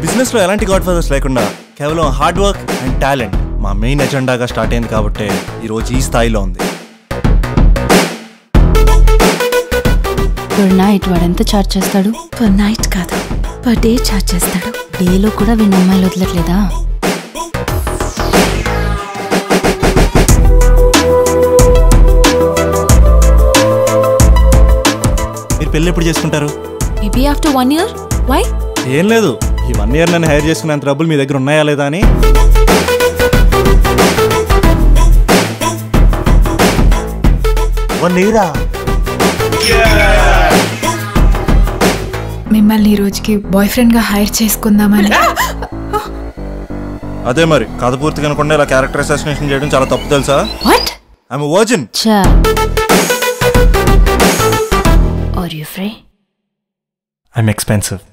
business లో ఎలాంటి God godfathers లేకుండా కేవలం హార్డ్ వర్క్ అండ్ టాలెంట్ మా మెయిన్ ఎజెండాగా స్టార్ట్ అయింది కాబట్టి ఈ రోజు ఈ స్థాయిలో ఉంది పర్ నైట్ వాడు ఎంత చార్జ్ చేస్తాడు పర్ నైట్ కాదు పర్ డే చార్జ్ చేస్తాడు డేలో కూడా వీళ్ళ అమ్మాయిలు వదలట్లేదా మీరు పెళ్ళి ఎప్పుడు చేసుకుంటారు maybe after one year why ఏం లేదు ఈ వన్ ఇయర్ నన్ను హైర్ చేసుకునేంత డబ్బులు మీ దగ్గర ఉన్నాయా లేదా అని వన్ ఇయరా మిమ్మల్ని ఈ రోజుకి బాయ్ ఫ్రెండ్ గా హైర్ చేసుకుందామని అదే మరి కథ పూర్తి కనుకుండా ఇలా క్యారెక్టర్ అసాసినేషన్ చేయడం చాలా తప్పు తెలుసా వాట్ ఐఎమ్ వర్జిన్ చా are you free I'm expensive